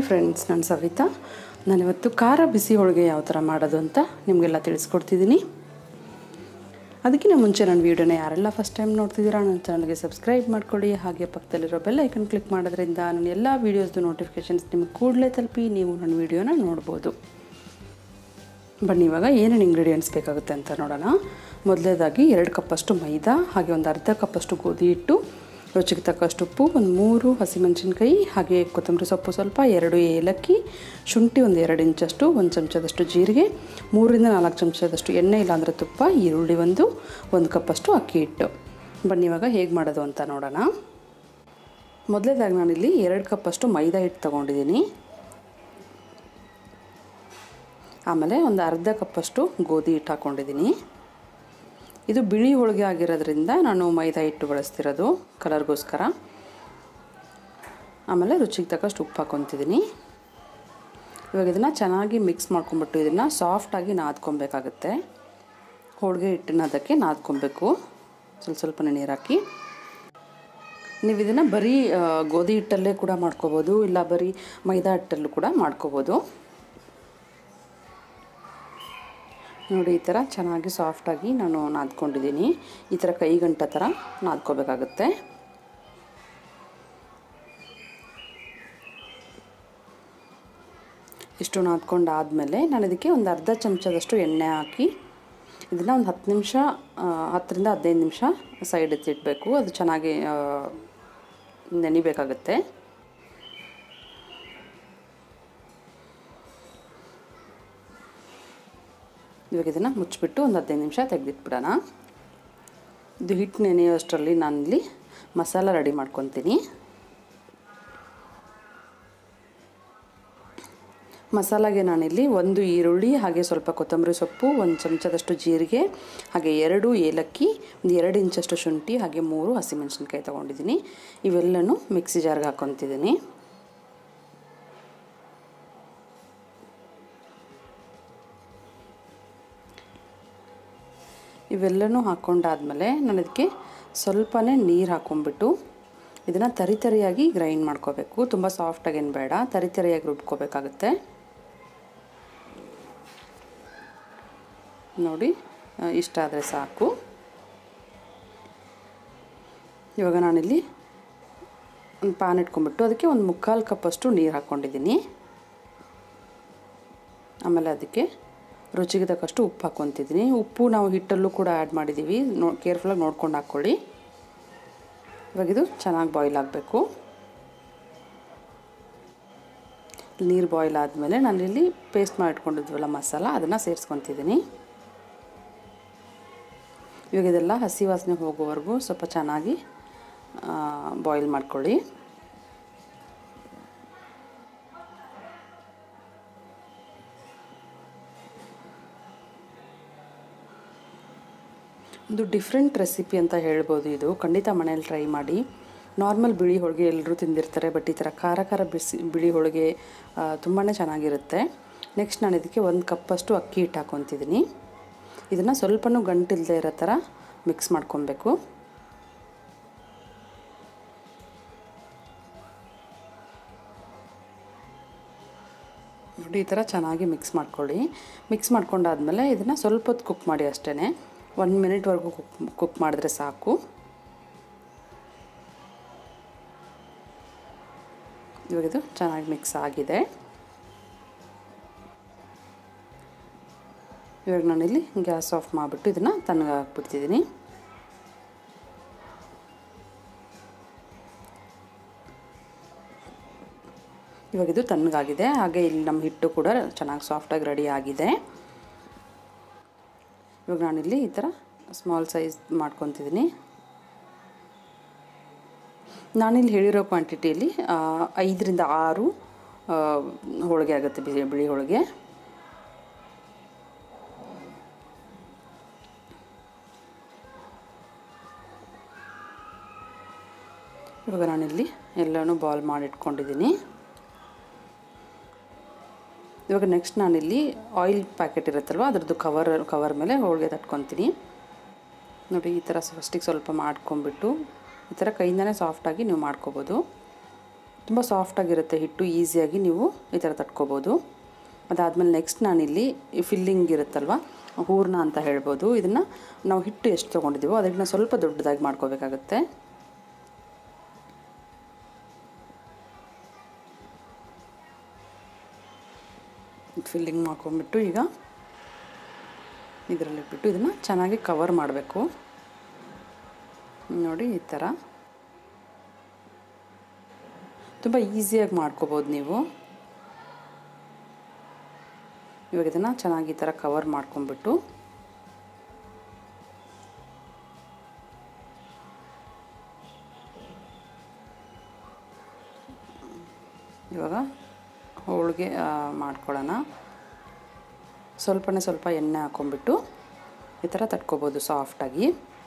hi friends ನಾನು ಸವಿತಾ ನಾನಿವತ್ತು ಖಾರ ಬಿಸಿ ಹೋಳಿಗೆ ಯಾವ ಥರ ಮಾಡೋದು ಅಂತ ನಿಮಗೆಲ್ಲ ತಿಳಿಸ್ಕೊಡ್ತಿದ್ದೀನಿ ಅದಕ್ಕಿಂತ ಮುಂಚೆ ನನ್ನ ವೀಡಿಯೋನ ಯಾರೆಲ್ಲ ಫಸ್ಟ್ ಟೈಮ್ ನೋಡ್ತಿದ್ದೀರಾ ನನ್ನ ಚಾನಲ್ಗೆ ಸಬ್ಸ್ಕ್ರೈಬ್ ಮಾಡ್ಕೊಳ್ಳಿ ಹಾಗೆ ಪಕ್ಕದಲ್ಲಿರೋ ಬೆಲ್ ಐಕನ್ ಕ್ಲಿಕ್ ಮಾಡೋದ್ರಿಂದ ನನ್ನ ಎಲ್ಲ ವೀಡಿಯೋಸ್ದು ನೋಟಿಫಿಕೇಷನ್ಸ್ ನಿಮಗೆ ಕೂಡಲೇ ತಲುಪಿ ನೀವು ನನ್ನ ವೀಡಿಯೋನ ನೋಡ್ಬೋದು ಬನ್ನಿ ಇವಾಗ ಏನೇನು ಇಂಗ್ರೀಡಿಯೆಂಟ್ಸ್ ಬೇಕಾಗುತ್ತೆ ಅಂತ ನೋಡೋಣ ಮೊದಲನೇದಾಗಿ ಎರಡು ಕಪ್ಪಷ್ಟು ಮೈದಾ ಹಾಗೆ ಒಂದು ಅರ್ಧ ಕಪ್ಪಷ್ಟು ಗೋಧಿ ಹಿಟ್ಟು ರುಚಿಗೆ ತಕ್ಕಷ್ಟು ಉಪ್ಪು ಒಂದು ಮೂರು ಹಸಿಮೆಣಸಿನ್ಕಾಯಿ ಹಾಗೆ ಕೊತ್ತಂಬರಿ ಸೊಪ್ಪು ಸ್ವಲ್ಪ ಎರಡು ಏಲಕ್ಕಿ ಶುಂಠಿ ಒಂದು ಎರಡು ಇಂಚಷ್ಟು ಒಂದು ಚಮಚದಷ್ಟು ಜೀರಿಗೆ ಮೂರರಿಂದ ನಾಲ್ಕು ಚಮಚದಷ್ಟು ಎಣ್ಣೆ ಇಲ್ಲಾಂದರೆ ತುಪ್ಪ ಈರುಳ್ಳಿ ಒಂದು ಒಂದು ಕಪ್ಪಷ್ಟು ಅಕ್ಕಿ ಹಿಟ್ಟು ಬನ್ನಿ ಇವಾಗ ಹೇಗೆ ಮಾಡೋದು ಅಂತ ನೋಡೋಣ ಮೊದಲೇದಾಗಿ ನಾನಿಲ್ಲಿ ಎರಡು ಕಪ್ಪಷ್ಟು ಮೈದಾ ಹಿಟ್ಟು ತೊಗೊಂಡಿದ್ದೀನಿ ಆಮೇಲೆ ಒಂದು ಅರ್ಧ ಕಪ್ಪಷ್ಟು ಗೋಧಿ ಹಿಟ್ಟು ಹಾಕ್ಕೊಂಡಿದ್ದೀನಿ ಇದು ಬಿಳಿ ಹೋಳಿಗೆ ಆಗಿರೋದ್ರಿಂದ ನಾನು ಮೈದಾ ಹಿಟ್ಟು ಬಳಸ್ತಿರೋದು ಕಲರ್ಗೋಸ್ಕರ ಆಮೇಲೆ ರುಚಿಗೆ ತಕ್ಕಷ್ಟು ಉಪ್ಪು ಹಾಕ್ಕೊತಿದ್ದೀನಿ ಇವಾಗ ಇದನ್ನು ಚೆನ್ನಾಗಿ ಮಿಕ್ಸ್ ಮಾಡ್ಕೊಂಬಿಟ್ಟು ಇದನ್ನು ಸಾಫ್ಟಾಗಿ ನಾದ್ಕೊಬೇಕಾಗತ್ತೆ ಹೋಳಿಗೆ ಹಿಟ್ಟನ್ನ ಅದಕ್ಕೆ ನಾದ್ಕೊಬೇಕು ಸ್ವಲ್ಪ ಸ್ವಲ್ಪನೇ ನೀರು ಹಾಕಿ ನೀವು ಇದನ್ನು ಬರೀ ಗೋಧಿ ಹಿಟ್ಟಲ್ಲೇ ಕೂಡ ಮಾಡ್ಕೋಬೋದು ಇಲ್ಲ ಬರೀ ಮೈದಾ ಹಿಟ್ಟಲ್ಲೂ ಕೂಡ ಮಾಡ್ಕೋಬೋದು ನೋಡಿ ಈ ಥರ ಚೆನ್ನಾಗಿ ಸಾಫ್ಟಾಗಿ ನಾನು ನಾದ್ಕೊಂಡಿದ್ದೀನಿ ಈ ಥರ ಕೈಗಂಟ ಥರ ನಾದ್ಕೋಬೇಕಾಗುತ್ತೆ ಇಷ್ಟು ನಾದ್ಕೊಂಡಾದಮೇಲೆ ನಾನು ಇದಕ್ಕೆ ಒಂದು ಅರ್ಧ ಚಮಚದಷ್ಟು ಎಣ್ಣೆ ಹಾಕಿ ಇದನ್ನು ಒಂದು ಹತ್ತು ನಿಮಿಷ ಹತ್ತರಿಂದ ಹದಿನೈದು ನಿಮಿಷ ಸೈಡ್ ಎತ್ತಿಡಬೇಕು ಅದು ಚೆನ್ನಾಗಿ ನೆನಿಬೇಕಾಗುತ್ತೆ ಇವಾಗ ಇದನ್ನು ಮುಚ್ಚಿಬಿಟ್ಟು ಒಂದು ಹದಿನೈದು ನಿಮಿಷ ತೆಗೆದಿಟ್ಬಿಡೋಣ ಇದು ಹಿಟ್ಟು ನೆನೆಯೋಷ್ಟರಲ್ಲಿ ನಾನಿಲ್ಲಿ ಮಸಾಲ ರೆಡಿ ಮಾಡ್ಕೊತೀನಿ ಮಸಾಲಾಗೆ ನಾನಿಲ್ಲಿ ಒಂದು ಈರುಳ್ಳಿ ಹಾಗೆ ಸ್ವಲ್ಪ ಕೊತ್ತಂಬರಿ ಸೊಪ್ಪು ಒಂದು ಚಮಚದಷ್ಟು ಜೀರಿಗೆ ಹಾಗೆ ಎರಡು ಏಲಕ್ಕಿ ಒಂದು ಎರಡು ಇಂಚಷ್ಟು ಶುಂಠಿ ಹಾಗೆ ಮೂರು ಹಸಿಮೆಣಸಿನ್ಕಾಯಿ ತೊಗೊಂಡಿದ್ದೀನಿ ಇವೆಲ್ಲನೂ ಮಿಕ್ಸಿ ಜಾರ್ಗೆ ಹಾಕ್ಕೊತಿದ್ದೀನಿ ಇವೆಲ್ಲನೂ ಹಾಕ್ಕೊಂಡಾದ್ಮೇಲೆ ನಾನು ಇದಕ್ಕೆ ಸ್ವಲ್ಪನೇ ನೀರು ಹಾಕ್ಕೊಂಬಿಟ್ಟು ಇದನ್ನು ತರಿ ತರಿಯಾಗಿ ಗ್ರೈಂಡ್ ಮಾಡ್ಕೋಬೇಕು ತುಂಬ ಸಾಫ್ಟಾಗೇನು ಬೇಡ ತರಿ ತರಿಯಾಗಿ ರುಬ್ಕೋಬೇಕಾಗುತ್ತೆ ನೋಡಿ ಇಷ್ಟ ಆದರೆ ಸಾಕು ಇವಾಗ ನಾನಿಲ್ಲಿ ಒಂದು ಪಾನ್ ಇಟ್ಕೊಂಡ್ಬಿಟ್ಟು ಅದಕ್ಕೆ ಒಂದು ಮುಕ್ಕಾಲು ಕಪ್ಪಷ್ಟು ನೀರು ಹಾಕ್ಕೊಂಡಿದ್ದೀನಿ ಆಮೇಲೆ ಅದಕ್ಕೆ ರುಚಿಗೆ ತಕ್ಕಷ್ಟು ಉಪ್ಪು ಹಾಕ್ಕೊತಿದ್ದೀನಿ ಉಪ್ಪು ನಾವು ಹಿಟ್ಟಲ್ಲೂ ಕೂಡ ಆ್ಯಡ್ ಮಾಡಿದ್ದೀವಿ ನೋ ಕೇರ್ಫುಲ್ಲಾಗಿ ನೋಡ್ಕೊಂಡು ಹಾಕ್ಕೊಳ್ಳಿ ಇವಾಗ ಇದು ಚೆನ್ನಾಗಿ ಬಾಯ್ಲ್ ಆಗಬೇಕು ನೀರು ಬಾಯ್ಲ್ ಆದಮೇಲೆ ನಾನಿಲ್ಲಿ ಪೇಸ್ಟ್ ಮಾಡಿಟ್ಕೊಂಡಿದ್ವಲ್ಲ ಮಸಾಲ ಅದನ್ನು ಸೇರಿಸ್ಕೊತಿದ್ದೀನಿ ಇವಾಗ ಇದೆಲ್ಲ ಹಸಿ ವಾಸನೆ ಹೋಗೋವರೆಗೂ ಸ್ವಲ್ಪ ಚೆನ್ನಾಗಿ ಬಾಯ್ಲ್ ಮಾಡ್ಕೊಳ್ಳಿ ಒಂದು ಡಿಫ್ರೆಂಟ್ ರೆಸಿಪಿ ಅಂತ ಹೇಳ್ಬೋದು ಇದು ಖಂಡಿತ ಮನೇಲಿ ಟ್ರೈ ಮಾಡಿ ನಾರ್ಮಲ್ ಬಿಳಿ ಹೋಳಿಗೆ ಎಲ್ಲರೂ ತಿಂದಿರ್ತಾರೆ ಬಟ್ ಈ ಥರ ಖಾರ ಖಾರ ಬಿಸಿ ಬಿಳಿ ಹೋಳಿಗೆ ತುಂಬಾ ಚೆನ್ನಾಗಿರುತ್ತೆ ನೆಕ್ಸ್ಟ್ ನಾನು ಇದಕ್ಕೆ ಒಂದು ಕಪ್ಪಷ್ಟು ಅಕ್ಕಿ ಹಿಟ್ಟು ಹಾಕ್ಕೊತಿದ್ದೀನಿ ಇದನ್ನು ಸ್ವಲ್ಪನೂ ಗಂಟಿಲ್ಲದೆ ಇರೋ ಥರ ಮಿಕ್ಸ್ ಮಾಡ್ಕೊಬೇಕು ನೋಡಿ ಈ ಥರ ಚೆನ್ನಾಗಿ ಮಿಕ್ಸ್ ಮಾಡ್ಕೊಳ್ಳಿ ಮಿಕ್ಸ್ ಮಾಡ್ಕೊಂಡಾದ್ಮೇಲೆ ಇದನ್ನು ಸ್ವಲ್ಪ ಹೊತ್ತು ಕುಕ್ ಮಾಡಿ ಅಷ್ಟೇ ಒನ್ ಮಿನಿಟ್ವರೆಗೂ ಕುಕ್ ಕುಕ್ ಮಾಡಿದ್ರೆ ಸಾಕು ಇವಾಗ ಇದು ಚೆನ್ನಾಗಿ ಮಿಕ್ಸ್ ಆಗಿದೆ ಇವಾಗ ನಾನಿಲ್ಲಿ ಗ್ಯಾಸ್ ಆಫ್ ಮಾಡಿಬಿಟ್ಟು ಇದನ್ನು ತಣ್ಣಗೆ ಹಾಕ್ಬಿಡ್ತಿದ್ದೀನಿ ಇವಾಗ ಇದು ತಣ್ಣಗಾಗಿದೆ ಹಾಗೆ ಇಲ್ಲಿ ನಮ್ಮ ಹಿಟ್ಟು ಕೂಡ ಚೆನ್ನಾಗಿ ಸಾಫ್ಟಾಗಿ ರೆಡಿ ಆಗಿದೆ ಇವಾಗ ನಾನಿಲ್ಲಿ ಈ ಥರ ಸ್ಮಾಲ್ ಸೈಜ್ ಮಾಡ್ಕೊತಿದ್ದೀನಿ ನಾನಿಲ್ಲಿ ಹೇಳಿರೋ ಕ್ವಾಂಟಿಟಿಯಲ್ಲಿ ಐದರಿಂದ ಆರು ಹೋಳಿಗೆ ಆಗುತ್ತೆ ಬಿಳಿ ಬಿಳಿ ಹೋಳಿಗೆ ಇವಾಗ ನಾನಿಲ್ಲಿ ಎಲ್ಲನೂ ಬಾಲ್ ಮಾಡಿಟ್ಕೊಂಡಿದ್ದೀನಿ ಇವಾಗ ನೆಕ್ಸ್ಟ್ ನಾನಿಲ್ಲಿ ಆಯಿಲ್ ಪ್ಯಾಕೆಟ್ ಇರುತ್ತಲ್ವ ಅದ್ರದ್ದು ಕವರ್ ಕವರ್ ಮೇಲೆ ಹೋಳಿಗೆ ತಟ್ಕೊತೀನಿ ನೋಡಿ ಈ ಥರ ಫಸ್ಟಿಗೆ ಸ್ವಲ್ಪ ಮಾಡ್ಕೊಂಬಿಟ್ಟು ಈ ಥರ ಕೈಯಿಂದನೇ ಸಾಫ್ಟಾಗಿ ನೀವು ಮಾಡ್ಕೋಬೋದು ತುಂಬ ಸಾಫ್ಟಾಗಿರುತ್ತೆ ಹಿಟ್ಟು ಈಸಿಯಾಗಿ ನೀವು ಈ ಥರ ತಟ್ಕೋಬೋದು ಅದಾದಮೇಲೆ ನೆಕ್ಸ್ಟ್ ನಾನಿಲ್ಲಿ ಫಿಲ್ಲಿಂಗ್ ಇರುತ್ತಲ್ವ ಹೂರ್ಣ ಅಂತ ಹೇಳ್ಬೋದು ಇದನ್ನು ನಾವು ಹಿಟ್ಟು ಎಷ್ಟು ತೊಗೊಂಡಿದ್ದೀವೋ ಅದನ್ನು ಸ್ವಲ್ಪ ದೊಡ್ಡದಾಗಿ ಮಾಡ್ಕೋಬೇಕಾಗತ್ತೆ ಫಿಲ್ಲಿಂಗ್ ಮಾಡ್ಕೊಂಬಿಟ್ಟು ಈಗ ಇದರಲ್ಲಿಟ್ಬಿಟ್ಟು ಇದನ್ನು ಚೆನ್ನಾಗಿ ಕವರ್ ಮಾಡಬೇಕು ನೋಡಿ ಈ ಥರ ತುಂಬ ಈಸಿಯಾಗಿ ಮಾಡ್ಕೋಬೋದು ನೀವು ಇವಾಗ ಇದನ್ನು ಚೆನ್ನಾಗಿ ಈ ಥರ ಕವರ್ ಮಾಡ್ಕೊಂಬಿಟ್ಟು ಇವಾಗ ಹೋಳಿಗೆ ಮಾಡ್ಕೊಳ್ಳೋಣ ಸ್ವಲ್ಪನೇ ಸ್ವಲ್ಪ ಎಣ್ಣೆ ಹಾಕ್ಕೊಂಬಿಟ್ಟು ಈ ಥರ ತಟ್ಕೊಬೋದು ಸಾಫ್ಟಾಗಿ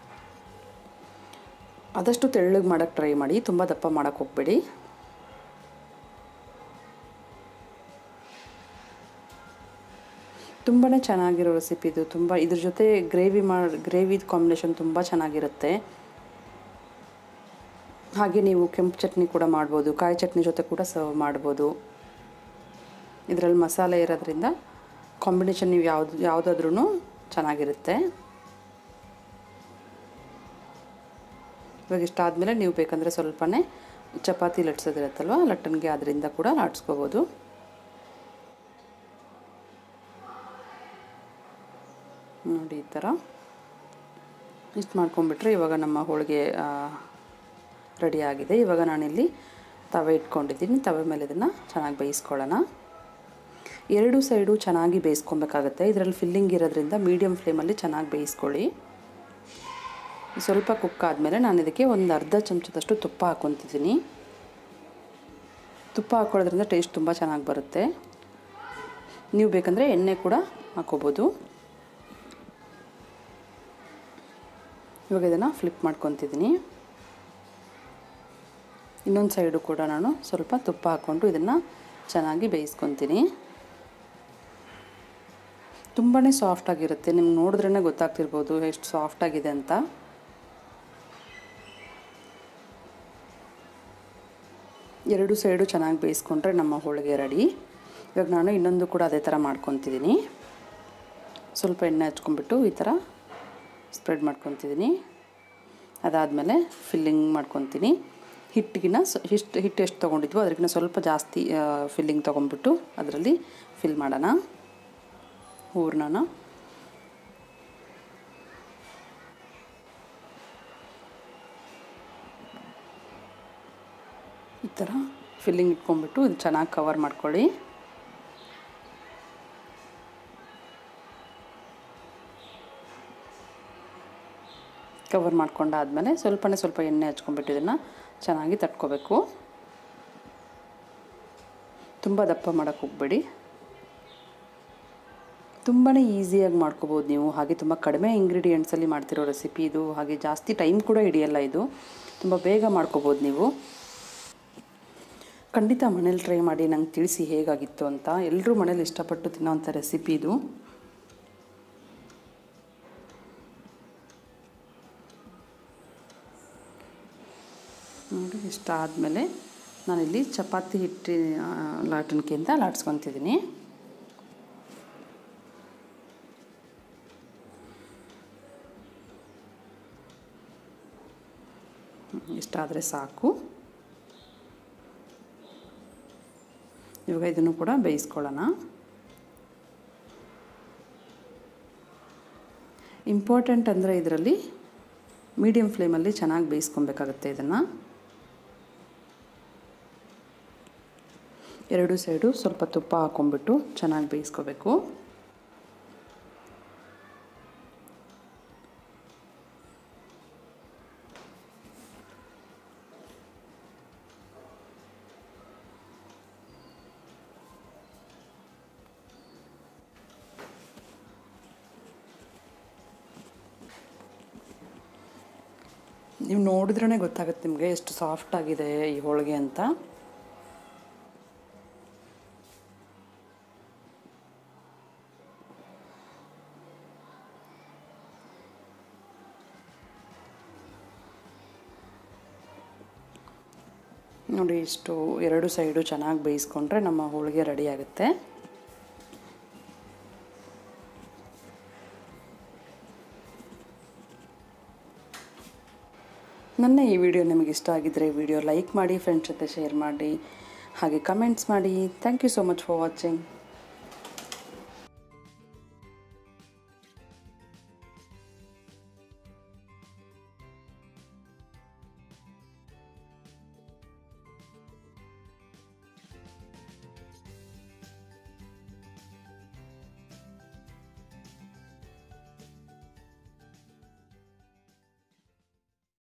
ಆದಷ್ಟು ತೆಳ್ಳಗೆ ಮಾಡೋಕ್ಕೆ ಟ್ರೈ ಮಾಡಿ ತುಂಬ ದಪ್ಪ ಮಾಡೋಕ್ಕೆ ಹೋಗಬೇಡಿ ತುಂಬಾ ಚೆನ್ನಾಗಿರೋ ರೆಸಿಪಿ ಇದು ತುಂಬ ಇದ್ರ ಜೊತೆ ಗ್ರೇವಿ ಮಾಡಿ ಗ್ರೇವಿದು ಕಾಂಬಿನೇಷನ್ ತುಂಬ ಚೆನ್ನಾಗಿರುತ್ತೆ ಹಾಗೆ ನೀವು ಕೆಂಪು ಚಟ್ನಿ ಕೂಡ ಮಾಡ್ಬೋದು ಕಾಯಿ ಚಟ್ನಿ ಜೊತೆ ಕೂಡ ಸರ್ವ್ ಮಾಡ್ಬೋದು ಇದರಲ್ಲಿ ಮಸಾಲೆ ಇರೋದ್ರಿಂದ ಕಾಂಬಿನೇಷನ್ ನೀವು ಯಾವುದು ಯಾವುದಾದ್ರೂ ಚೆನ್ನಾಗಿರುತ್ತೆ ಇವಾಗ ಇಷ್ಟ ಆದಮೇಲೆ ನೀವು ಬೇಕಂದರೆ ಸ್ವಲ್ಪನೇ ಚಪಾತಿ ಲಟ್ಸೋದಿರುತ್ತಲ್ವ ಲಟ್ಟಣಿಗೆ ಅದರಿಂದ ಕೂಡ ಲಾಟ್ಸ್ಕೋಬೋದು ನೋಡಿ ಈ ಥರ ಇಷ್ಟು ಮಾಡ್ಕೊಂಬಿಟ್ರೆ ಇವಾಗ ನಮ್ಮ ಹೋಳಿಗೆ ರೆಡಿ ಆಗಿದೆ ಇವಾಗ ನಾನಿಲ್ಲಿ ತವೆ ಇಟ್ಕೊಂಡಿದ್ದೀನಿ ತವೆ ಮೇಲೆ ಇದನ್ನು ಚೆನ್ನಾಗಿ ಬೇಯಿಸ್ಕೊಳ್ಳೋಣ ಎರಡು ಸೈಡು ಚೆನ್ನಾಗಿ ಬೇಯಿಸ್ಕೊಬೇಕಾಗತ್ತೆ ಇದರಲ್ಲಿ ಫಿಲ್ಲಿಂಗ್ ಇರೋದ್ರಿಂದ ಮೀಡಿಯಮ್ ಫ್ಲೇಮಲ್ಲಿ ಚೆನ್ನಾಗಿ ಬೇಯಿಸ್ಕೊಳ್ಳಿ ಸ್ವಲ್ಪ ಕುಕ್ ಆದಮೇಲೆ ನಾನು ಇದಕ್ಕೆ ಒಂದು ಅರ್ಧ ಚಮಚದಷ್ಟು ತುಪ್ಪ ಹಾಕ್ಕೊತಿದ್ದೀನಿ ತುಪ್ಪ ಹಾಕ್ಕೊಳ್ಳೋದ್ರಿಂದ ಟೇಸ್ಟ್ ತುಂಬ ಚೆನ್ನಾಗಿ ಬರುತ್ತೆ ನೀವು ಬೇಕಂದರೆ ಎಣ್ಣೆ ಕೂಡ ಹಾಕ್ಕೋಬೋದು ಇವಾಗ ಇದನ್ನು ಫ್ಲಿಪ್ ಮಾಡ್ಕೊತಿದ್ದೀನಿ ಇನ್ನೊಂದು ಸೈಡು ಕೂಡ ನಾನು ಸ್ವಲ್ಪ ತುಪ್ಪ ಹಾಕ್ಕೊಂಡು ಇದನ್ನು ಚೆನ್ನಾಗಿ ಬೇಯಿಸ್ಕೊತೀನಿ ತುಂಬಾ ಸಾಫ್ಟಾಗಿರುತ್ತೆ ನಿಮ್ಗೆ ನೋಡಿದ್ರೇ ಗೊತ್ತಾಗ್ತಿರ್ಬೋದು ಎಷ್ಟು ಸಾಫ್ಟಾಗಿದೆ ಅಂತ ಎರಡು ಸೈಡು ಚೆನ್ನಾಗಿ ಬೇಯಿಸ್ಕೊಂಡ್ರೆ ನಮ್ಮ ಹೋಳಿಗೆ ರೆಡಿ ಇವಾಗ ನಾನು ಇನ್ನೊಂದು ಕೂಡ ಅದೇ ಥರ ಮಾಡ್ಕೊತಿದ್ದೀನಿ ಸ್ವಲ್ಪ ಎಣ್ಣೆ ಹಚ್ಕೊಂಡ್ಬಿಟ್ಟು ಈ ಥರ ಸ್ಪ್ರೆಡ್ ಮಾಡ್ಕೊತಿದ್ದೀನಿ ಅದಾದಮೇಲೆ ಫಿಲ್ಲಿಂಗ್ ಮಾಡ್ಕೊತೀನಿ ಹಿಟ್ಟಿಗಿನ ಹಿಟ್ಟು ಹಿಟ್ಟು ಎಷ್ಟು ತೊಗೊಂಡಿದ್ವೋ ಅದಕ್ಕಿಂತ ಸ್ವಲ್ಪ ಜಾಸ್ತಿ ಫಿಲ್ಲಿಂಗ್ ತೊಗೊಂಡ್ಬಿಟ್ಟು ಅದರಲ್ಲಿ ಫಿಲ್ ಮಾಡೋಣ ಹೂರ್ಣನ ಈ ಥರ ಫಿಲ್ಲಿಂಗ್ ಇಟ್ಕೊಂಡ್ಬಿಟ್ಟು ಇದು ಚೆನ್ನಾಗಿ ಕವರ್ ಮಾಡ್ಕೊಳ್ಳಿ ಕವರ್ ಮಾಡ್ಕೊಂಡಾದಮೇಲೆ ಸ್ವಲ್ಪನೇ ಸ್ವಲ್ಪ ಎಣ್ಣೆ ಹಚ್ಕೊಂಡ್ಬಿಟ್ಟು ಇದನ್ನು ಚೆನ್ನಾಗಿ ತಟ್ಕೋಬೇಕು ತುಂಬ ದಪ್ಪ ಮಾಡೋಕ್ಕೆ ಹೋಗಬೇಡಿ ತುಂಬಾ ಈಸಿಯಾಗಿ ಮಾಡ್ಕೋಬೋದು ನೀವು ಹಾಗೆ ತುಂಬ ಕಡಿಮೆ ಇಂಗ್ರೀಡಿಯೆಂಟ್ಸಲ್ಲಿ ಮಾಡ್ತಿರೋ ರೆಸಿಪಿ ಇದು ಹಾಗೆ ಜಾಸ್ತಿ ಟೈಮ್ ಕೂಡ ಹಿಡಿಯಲ್ಲ ಇದು ತುಂಬ ಬೇಗ ಮಾಡ್ಕೋಬೋದು ನೀವು ಖಂಡಿತ ಮನೇಲಿ ಟ್ರೈ ಮಾಡಿ ನಂಗೆ ತಿಳಿಸಿ ಹೇಗಾಗಿತ್ತು ಅಂತ ಎಲ್ಲರೂ ಮನೇಲಿ ಇಷ್ಟಪಟ್ಟು ತಿನ್ನೋವಂಥ ರೆಸಿಪಿ ಇದು ನೋಡಿ ಇಷ್ಟ ಆದಮೇಲೆ ನಾನಿಲ್ಲಿ ಚಪಾತಿ ಹಿಟ್ಟು ಲಾಟಣಿಕೆಯಿಂದ ಲಾಟ್ಸ್ಕೊತಿದ್ದೀನಿ ಇಷ್ಟ ಆದರೆ ಸಾಕು ಇವಾಗ ಇದನ್ನು ಕೂಡ ಬೇಯಿಸ್ಕೊಳ್ಳೋಣ ಇಂಪಾರ್ಟೆಂಟ್ ಅಂದರೆ ಇದರಲ್ಲಿ ಮೀಡಿಯಮ್ ಫ್ಲೇಮಲ್ಲಿ ಚೆನ್ನಾಗಿ ಬೇಯಿಸ್ಕೊಬೇಕಾಗುತ್ತೆ ಇದನ್ನು ಎರಡು ಸೈಡು ಸ್ವಲ್ಪ ತುಪ್ಪ ಹಾಕ್ಕೊಂಬಿಟ್ಟು ಚೆನ್ನಾಗಿ ಬೇಯಿಸ್ಕೋಬೇಕು ನೀವು ನೋಡಿದ್ರೇ ಗೊತ್ತಾಗುತ್ತೆ ನಿಮಗೆ ಎಷ್ಟು ಸಾಫ್ಟ್ ಆಗಿದೆ ಈ ಹೋಳಿಗೆ ಅಂತ ನೋಡಿ ಇಷ್ಟು ಎರಡು ಸೈಡು ಚೆನ್ನಾಗಿ ಬೇಯಿಸ್ಕೊಂಡ್ರೆ ನಮ್ಮ ಹೋಳಿಗೆ ರೆಡಿ ಆಗುತ್ತೆ ನನ್ನ ಈ ವಿಡಿಯೋ ನಿಮಗೆ ಇಷ್ಟ ಆಗಿದ್ದರೆ ವಿಡಿಯೋ ಲೈಕ್ ಮಾಡಿ ಫ್ರೆಂಡ್ಸ್ ಜೊತೆ ಶೇರ್ ಮಾಡಿ ಹಾಗೆ ಕಮೆಂಟ್ಸ್ ಮಾಡಿ thank you so much for watching